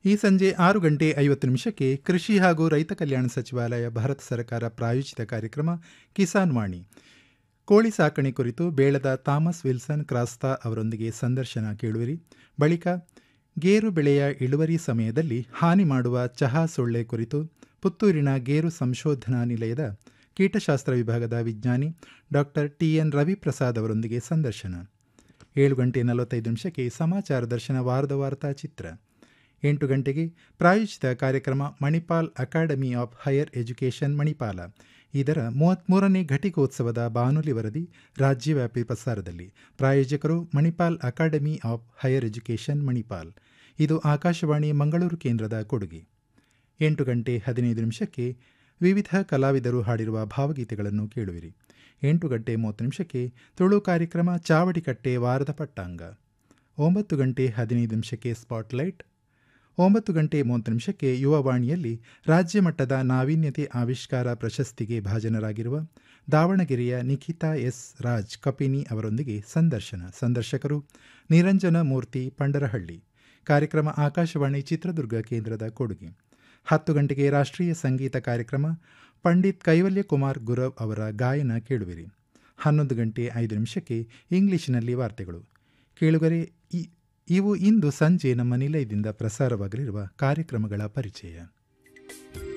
ಈ ಸಂಜೆ ಆರು ಗಂಟೆ ಐವತ್ತು ನಿಮಿಷಕ್ಕೆ ಕೃಷಿ ಹಾಗೂ ರೈತ ಕಲ್ಯಾಣ ಸಚಿವಾಲಯ ಭಾರತ ಸರ್ಕಾರ ಪ್ರಾಯೋಜಿತ ಕಾರ್ಯಕ್ರಮ ಕಿಸಾನ್ ವಾಣಿ ಕೋಳಿ ಸಾಕಣೆ ಕುರಿತು ಬೇಳದ ಥಾಮಸ್ ವಿಲ್ಸನ್ ಕ್ರಾಸ್ತಾ ಅವರೊಂದಿಗೆ ಸಂದರ್ಶನ ಕೇಳುವಿರಿ ಬಳಿಕ ಗೇರು ಬೆಳೆಯ ಇಳುವರಿ ಸಮಯದಲ್ಲಿ ಹಾನಿ ಮಾಡುವ ಚಹಾ ಸೊಳ್ಳೆ ಕುರಿತು ಪುತ್ತೂರಿನ ಗೇರು ಸಂಶೋಧನಾ ನಿಲಯದ ಕೀಟಶಾಸ್ತ್ರ ವಿಭಾಗದ ವಿಜ್ಞಾನಿ ಡಾಕ್ಟರ್ ಟಿ ಎನ್ ರವಿಪ್ರಸಾದ್ ಅವರೊಂದಿಗೆ ಸಂದರ್ಶನ ಏಳು ಗಂಟೆ ನಲವತ್ತೈದು ನಿಮಿಷಕ್ಕೆ ಸಮಾಚಾರ ದರ್ಶನ ವಾರದ ವಾರ್ತಾ ಚಿತ್ರ ಎಂಟು ಗಂಟೆಗೆ ಪ್ರಾಯೋಜಿತ ಕಾರ್ಯಕ್ರಮ Manipal Academy of Higher Education Manipal ಇದರ ಮೂವತ್ತ್ಮೂರನೇ ಘಟಿಕೋತ್ಸವದ ಬಾನುಲಿ ವರದಿ ರಾಜ್ಯವ್ಯಾಪಿ ಪ್ರಸಾರದಲ್ಲಿ ಪ್ರಾಯೋಜಕರು Manipal Academy of Higher Education Manipal ಇದು ಆಕಾಶವಾಣಿ ಮಂಗಳೂರು ಕೇಂದ್ರದ ಕೊಡುಗೆ ಎಂಟು ಗಂಟೆ ಹದಿನೈದು ನಿಮಿಷಕ್ಕೆ ವಿವಿಧ ಕಲಾವಿದರು ಹಾಡಿರುವ ಭಾವಗೀತೆಗಳನ್ನು ಕೇಳುವಿರಿ ಎಂಟು ಗಂಟೆ ಮೂವತ್ತು ನಿಮಿಷಕ್ಕೆ ತುಳು ಕಾರ್ಯಕ್ರಮ ಚಾವಡಿಕಟ್ಟೆ ವಾರದ ಪಟ್ಟಾಂಗ ಒಂಬತ್ತು ಗಂಟೆ ಹದಿನೈದು ನಿಮಿಷಕ್ಕೆ ಸ್ಪಾಟ್ಲೈಟ್ ಒಂಬತ್ತು ಗಂಟೆ ಮೂವತ್ತು ನಿಮಿಷಕ್ಕೆ ಯುವವಾಣಿಯಲ್ಲಿ ರಾಜ್ಯ ಮಟ್ಟದ ನಾವೀನ್ಯತೆ ಆವಿಷ್ಕಾರ ಪ್ರಶಸ್ತಿಗೆ ಭಾಜನರಾಗಿರುವ ದಾವಣಗೆರೆಯ ನಿಖಿತಾ ಎಸ್ ರಾಜ್ ಕಪಿನಿ ಅವರೊಂದಿಗೆ ಸಂದರ್ಶನ ಸಂದರ್ಶಕರು ನಿರಂಜನ ಮೂರ್ತಿ ಪಂಡರಹಳ್ಳಿ ಕಾರ್ಯಕ್ರಮ ಆಕಾಶವಾಣಿ ಚಿತ್ರದುರ್ಗ ಕೇಂದ್ರದ ಕೊಡುಗೆ ಹತ್ತು ಗಂಟೆಗೆ ರಾಷ್ಟ್ರೀಯ ಸಂಗೀತ ಕಾರ್ಯಕ್ರಮ ಪಂಡಿತ್ ಕೈವಲ್ಯ ಕುಮಾರ್ ಗುರವ್ ಅವರ ಗಾಯನ ಕೇಳುವಿರಿ ಹನ್ನೊಂದು ಗಂಟೆ ಐದು ನಿಮಿಷಕ್ಕೆ ಇಂಗ್ಲಿಷ್ನಲ್ಲಿ ವಾರ್ತೆಗಳು ಕೇಳುಗರೆ ಇವು ಇಂದು ಸಂಜೆ ನಮ್ಮ ನಿಲಯದಿಂದ ಪ್ರಸಾರವಾಗಲಿರುವ ಕಾರ್ಯಕ್ರಮಗಳ ಪರಿಚಯ